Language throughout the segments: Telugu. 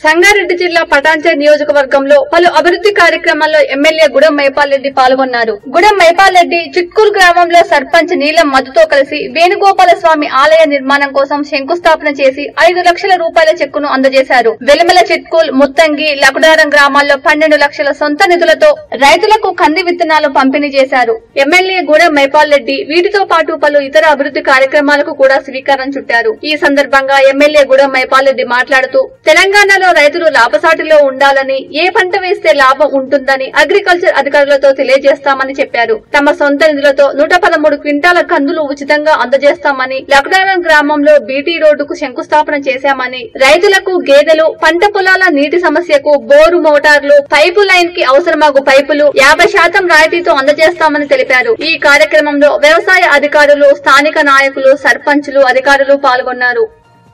సంగారెడ్డి జిల్లా పటాన్చేర్ నియోజకవర్గంలో పలు అభివృద్ధి కార్యక్రమాల్లో ఎమ్మెల్యే గుడం మైపాల్ రెడ్డి పాల్గొన్నారు గుడం మైపాల్ రెడ్డి చిట్కూరు గ్రామంలో సర్పంచ్ నీలం మధుతో కలిసి వేణుగోపాల స్వామి ఆలయ నిర్మాణం కోసం శంకుస్థాపన చేసి ఐదు లక్షల రూపాయల చెక్కును అందజేశారు వెలిమల చిట్కూల్ ముత్తంగి లకుడారం గ్రామాల్లో పన్నెండు లక్షల సొంత నిధులతో రైతులకు కంది విత్తనాలు పంపిణీ చేశారు ఎమ్మెల్యే గూడెం మైపాల్ రెడ్డి వీటితో పాటు పలు ఇతర అభివృద్ధి కార్యక్రమాలకు కూడా శ్రీకారం చుట్టారు ఈ సందర్భంగా ఎమ్మెల్యే గూడెం మైపాల్ రెడ్డి మాట్లాడుతూ తెలంగాణలో రైతులు లాభసాటిలో ఉండాలని ఏ పంట వేస్తే లాభం ఉంటుందని అగ్రికల్చర్ అధికారులతో తెలియజేస్తామని చెప్పారు తమ సొంత నిధులతో నూట పదమూడు క్వింటాల కందులు ఉచితంగా అందజేస్తామని లక్డారం గ్రామంలో బీటీ రోడ్డుకు శంకుస్థాపన చేశామని రైతులకు గేదెలు పంట పొలాల నీటి సమస్యకు బోరు మోటార్లు పైపు లైన్ కి అవసరమగు పైపులు యాభై శాతం రాయితీతో అందజేస్తామని తెలిపారు ఈ కార్యక్రమంలో వ్యవసాయ అధికారులు స్థానిక నాయకులు సర్పంచులు అధికారులు పాల్గొన్నారు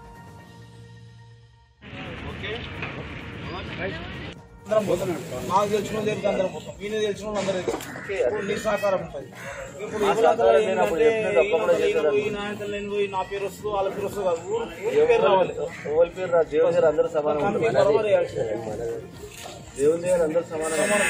అందరం పోతాం నాకు తెలిసిన వాళ్ళు తెలిసి అందరం పోతాం ఈయన తెలిసిన వాళ్ళు అందరూ తెలుసు. ఇప్పుడు నీ సహకారం ఉంటుంది ఇప్పుడు ఎవరందరూ ఏంటంటే ఈయన పోయి, ఈయన నాయకులు నేను పోయి నా పేరు వస్తుంది వాళ్ళ పేరు వస్తుంది కాదు ఊరి పేరు రావాలి ఎవరి పేరు రా దేవుని దగ్గర అందరూ సమానం కంపెనీ బరాబర్ వేయాల్సిందే. దేవుని దగ్గర అందరూ సమానం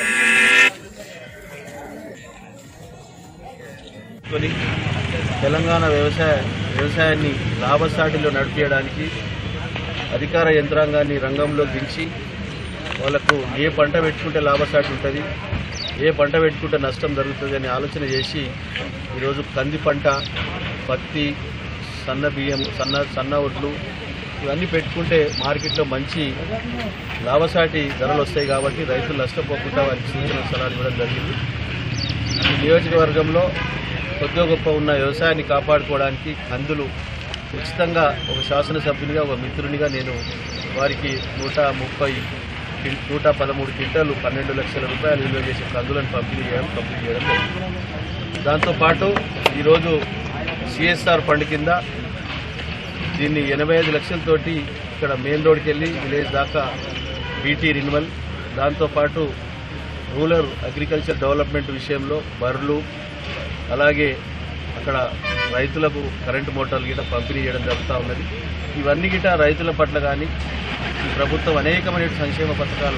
కొని తెలంగాణ వ్యవసాయ వ్యవసాయాన్ని లాభసాటిలో నడిపించడానికి అధికార యంత్రాంగాన్ని రంగంలో దించి వాళ్ళకు ఏ పంట పెట్టుకుంటే లాభసాటి ఉంటుంది ఏ పంట పెట్టుకుంటే నష్టం జరుగుతుంది అని ఆలోచన చేసి ఈరోజు కంది పంట పత్తి సన్న బియ్యం సన్న సన్న ఒడ్లు ఇవన్నీ పెట్టుకుంటే మార్కెట్లో మంచి లాభసాటి ధరలు వస్తాయి కాబట్టి రైతులు నష్టపోకుండా వారికి సూచన సలహాలు ఇవ్వడం జరిగింది ఈ నియోజకవర్గంలో కొద్దిగా గొప్ప ఉన్న వ్యవసాయాన్ని కాపాడుకోవడానికి కందులు ఉచితంగా ఒక శాసనసభ్యునిగా ఒక మిత్రునిగా నేను వారికి నూట ముప్పై కిం- నూట పదమూడు క్వింటాలు పన్నెండు లక్షల రూపాయలు విలువ చేసే కందులను పంపిణీ చేయడం పంపిణీ చేయడం జరిగింది దాంతోపాటు ఈరోజు సిఎస్ఆర్ ఫండ్ కింద దీన్ని ఎనభై ఐదు లక్షలతోటి ఇక్కడ మెయిన్ రోడ్కి వెళ్ళి విలేజ్ దాకా బీటీ రినివల్ దాంతోపాటు రూరల్ అగ్రికల్చర్ డెవలప్మెంట్ విషయంలో బర్రెలు అలాగే అక్కడ రైతులకు కరెంటు మోటార్లు గిట పంపిణీ చేయడం జరుగుతూ ఉన్నది ఇవన్నీ గిట రైతుల పట్ల కానీ ఈ ప్రభుత్వం అనేకమైన సంక్షేమ పథకాలు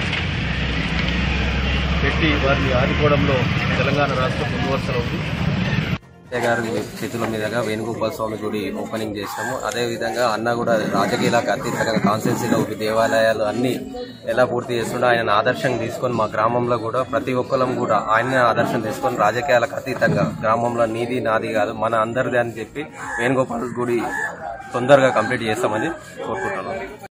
పెట్టి వారిని ఆదుకోవడంలో తెలంగాణ రాష్ట్రం ముందు వరుసలో ఉంది ఎమ్మెల్యే గారి చేతుల మీదుగా వేణుగోపాల స్వామి గుడి ఓపెనింగ్ చేసినాము అదే విధంగా అన్న కూడా రాజకీయాలకు అతీతంగా కాన్స్టిట్యున్సీలో దేవాలయాలు అన్ని ఎలా పూర్తి చేస్తుండో ఆయన ఆదర్శంగా తీసుకొని మా గ్రామంలో కూడా ప్రతి ఒక్కరం కూడా ఆయన ఆదర్శం తీసుకొని రాజకీయాలకు అతీతంగా గ్రామంలో నీది నాది కాదు మన అందరిది అని చెప్పి వేణుగోపాల్ గుడి తొందరగా కంప్లీట్ చేస్తామని కోరుకుంటున్నాం